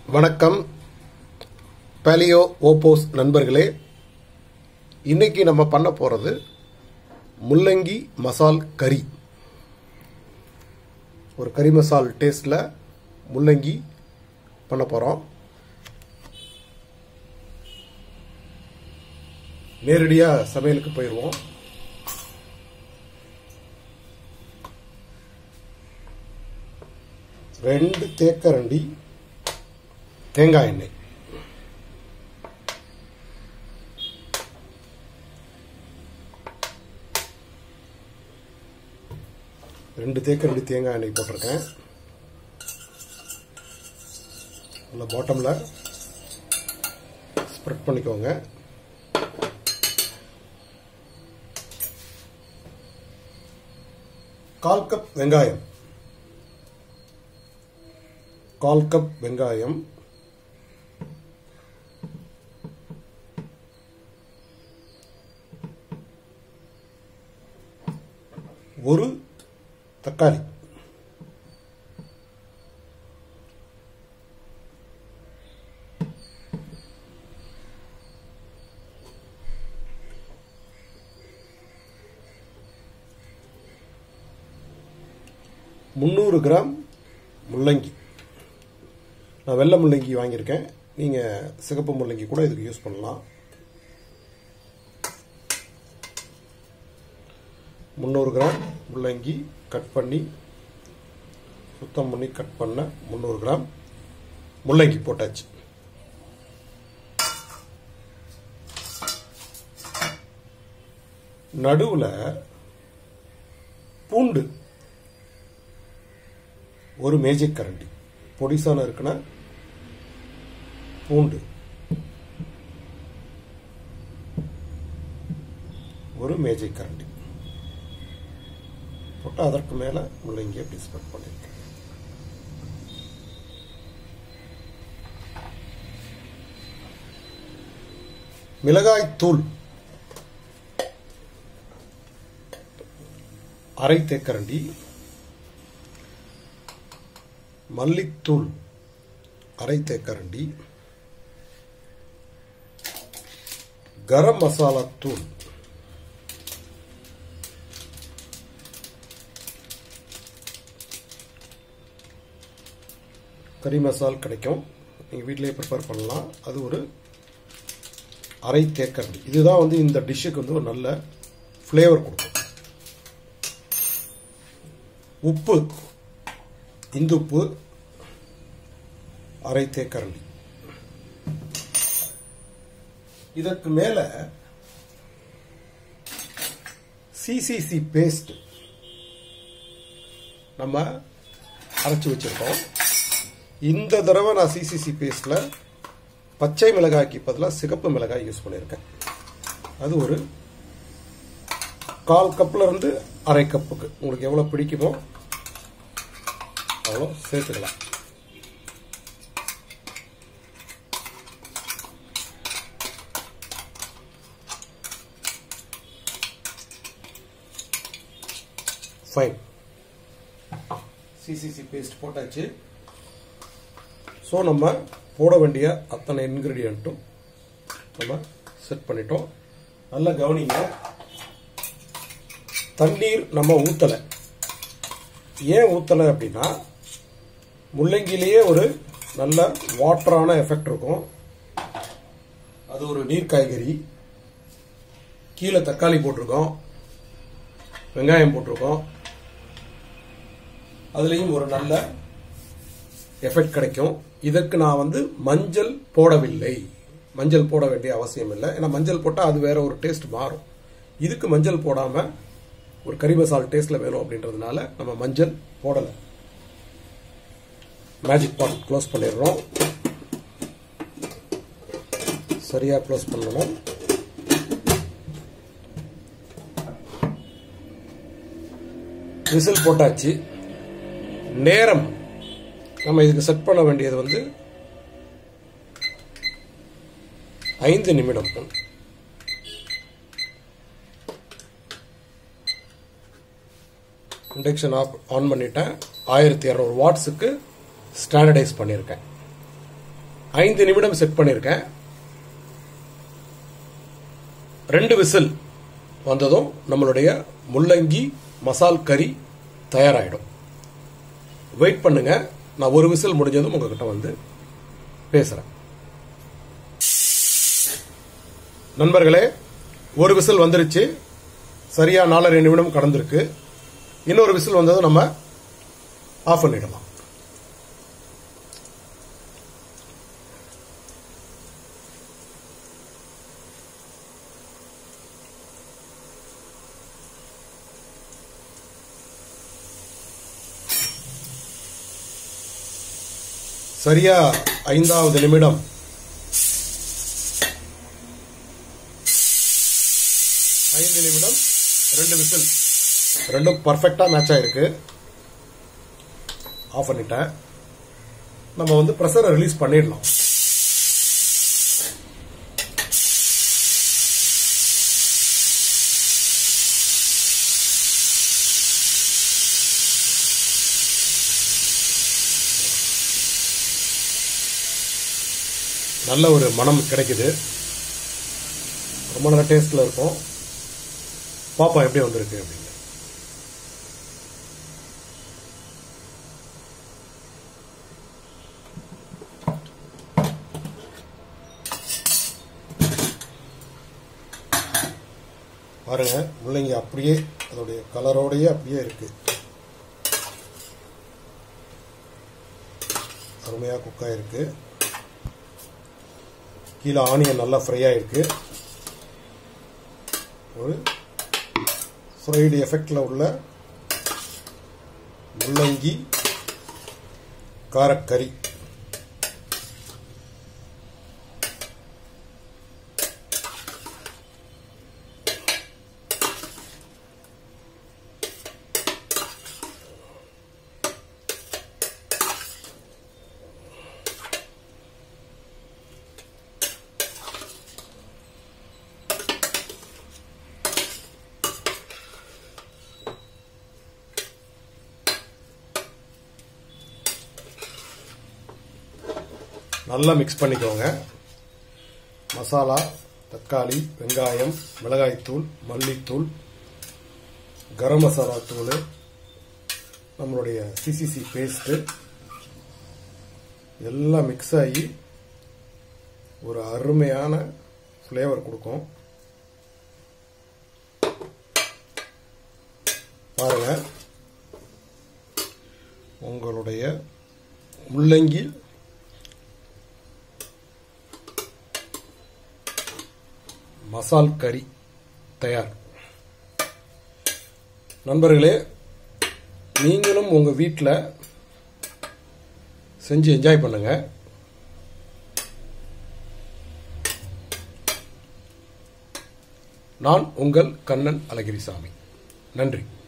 வணக்கம் பேலியோ ஓப்போஸ் நண்பர்களே இன்னைக்கு நம்ம பண்ண போகிறது முள்ளங்கி மசால் கறி ஒரு கறி மசால் டேஸ்டில் முள்ளங்கி பண்ண போகிறோம் நேரடியாக சமையலுக்கு போயிடுவோம் ரெண்டு தேக்கரண்டி தேங்காய் எண்ணெய் ரெண்டு தேக்கரண்டி தேங்காய் எண்ணெய் போட்டிருக்கேன் அந்த பாட்டமில் ஸ்ப்ரெட் பண்ணிக்கோங்க கால் கப் வெங்காயம் கால் கப் வெங்காயம் ஒரு தக்காளி முந்நூறு கிராம் முள்ளங்கி நான் வெள்ளை முள்ளங்கி வாங்கியிருக்கேன் நீங்கள் சிகப்பு முள்ளங்கி கூட இதுக்கு யூஸ் பண்ணலாம் முந்நூறு கிராம் முள்ளங்கி கட் பண்ணி சுத்தம் பண்ணி கட் பண்ண முந்நூறு கிராம் முள்ளங்கி போட்டாச்சு நடுவில் பூண்டு ஒரு மேஜிக் கரண்டி பொடிசான இருக்குன்னா பூண்டு ஒரு மேஜிக் கரண்டி போட்டு அதற்கு மேலே முள்ளங்கி அப்படி ஸ்ப்ரெட் பண்ணியிருக்கேன் மிளகாய் தூள் அரை தேக்கரண்டி மல்லித்தூள் அரை தேக்கரண்டி கரம் மசாலா தூள் கறி மசால் கிடைக்கும் நீங்கள் வீட்டிலேயே ப்ரிப்பேர் பண்ணலாம் அது ஒரு அரை தேக்கரண்டி இதுதான் வந்து இந்த டிஷ்ஷுக்கு வந்து ஒரு நல்ல ஃப்ளேவர் கொடுக்கும் உப்பு இந்துப்பு அரை தேக்கரண்டி இதற்கு மேல சிசிசி பேஸ்ட் நம்ம அரைச்சு வச்சிருக்கோம் இந்த தடவை நான் சிசிசி பேஸ்ட்ல பச்சை மிளகாய்க்கு பதிலாக சிகப்பு மிளகாய் யூஸ் பண்ணியிருக்கேன் அது ஒரு கால் கப்ல இருந்து அரை கப்புக்கு உங்களுக்கு எவ்வளவு பிடிக்குமோ அவ்வளோ சேர்த்துக்கலாம் ஃபைன் சிசிசி பேஸ்ட் போட்டாச்சு ஸோ நம்ம போட வேண்டிய அத்தனை இன்கிரீடியண்ட்டும் நம்ம செட் பண்ணிட்டோம் நல்லா கவனிங்க தண்ணீர் நம்ம ஊற்றலை ஏன் ஊற்றலை அப்படின்னா முள்ளங்கிலேயே ஒரு நல்ல வாட்டரான எஃபெக்ட் இருக்கும் அது ஒரு நீர் காய்கறி கீழே தக்காளி போட்டிருக்கோம் வெங்காயம் போட்டிருக்கோம் அதுலேயும் ஒரு நல்ல எஃபெக்ட் கிடைக்கும் இதற்கு நான் வந்து மஞ்சள் போடவில்லை மஞ்சள் போட வேண்டிய அவசியம் இல்லை ஏன்னா மஞ்சள் போட்டால் அது வேற ஒரு டேஸ்ட் மாறும் இதுக்கு மஞ்சள் போடாமல் ஒரு கறி மசால் டேஸ்ட்ல வேணும் அப்படின்றதுனால நம்ம மஞ்சள் போடலை மேஜிக் பாட் க்ளோஸ் பண்ணிடுறோம் சரியா க்ளோஸ் பண்ணணும் விசில் போட்டாச்சு நேரம் நம்ம இதுக்கு செட் பண்ண வேண்டியது வந்து ஐந்து நிமிடம் இண்டக்ஷன் ஆஃப் ஆன் பண்ணிட்டேன் ஆயிரத்தி இரநூறு வாட்ஸுக்கு ஸ்டாண்டர்டைஸ் பண்ணியிருக்கேன் ஐந்து நிமிடம் செட் பண்ணியிருக்கேன் ரெண்டு விசில் வந்ததும் நம்மளுடைய முள்ளங்கி மசால் கறி தயாராகிடும் வெயிட் பண்ணுங்க நான் ஒரு விசில் முடிஞ்சதும் உங்ககிட்ட வந்து பேசுறேன் நண்பர்களே ஒரு விசில் வந்துருச்சு சரியா நாலரை நிமிடம் கடந்திருக்கு இன்னொரு விசில் வந்ததும் நம்ம ஆஃப் பண்ணிடலாம் சரியா ஐந்தாவது நிமிடம் ஐந்து நிமிடம் ரெண்டு விசில் ரெண்டும் பர்ஃபெக்டா மேட்ச் ஆயிருக்கு ஆஃப் பண்ணிட்டேன் நம்ம வந்து ப்ரெஷரை ரிலீஸ் பண்ணிடலாம் நல்ல ஒரு மனம் கிடைக்குது ரொம்ப நல்ல டேஸ்ட்ல இருக்கும் பாப்பா எப்படி வந்திருக்கு அப்படின்னு பாருங்க முள்ளங்கி அப்படியே அதோடைய கலரோடையே அப்படியே இருக்கு அருமையாக குக் ஆயிருக்கு கீழே ஆனியன் நல்லா ஃப்ரை ஆயிருக்கு ஒரு ஃப்ரைடு எஃபெக்டில் உள்ள முள்ளங்கி காரக்கறி நல்லா மிக்ஸ் பண்ணிக்கோங்க மசாலா தக்காளி வெங்காயம் மிளகாய்த்தூள் மல்லித்தூள் கரம் மசாலா தூள் நம்மளுடைய சிசிசி பேஸ்ட்டு எல்லாம் மிக்ஸ் ஆகி ஒரு அருமையான ஃப்ளேவர் கொடுக்கும் பாருங்க உங்களுடைய முள்ளங்கி மசால் கறி தயார் நண்பர்களே நீங்களும் உங்க வீட்டில் செஞ்சு என்ஜாய் பண்ணுங்க நான் உங்கள் கண்ணன் அழகிரிசாமி நன்றி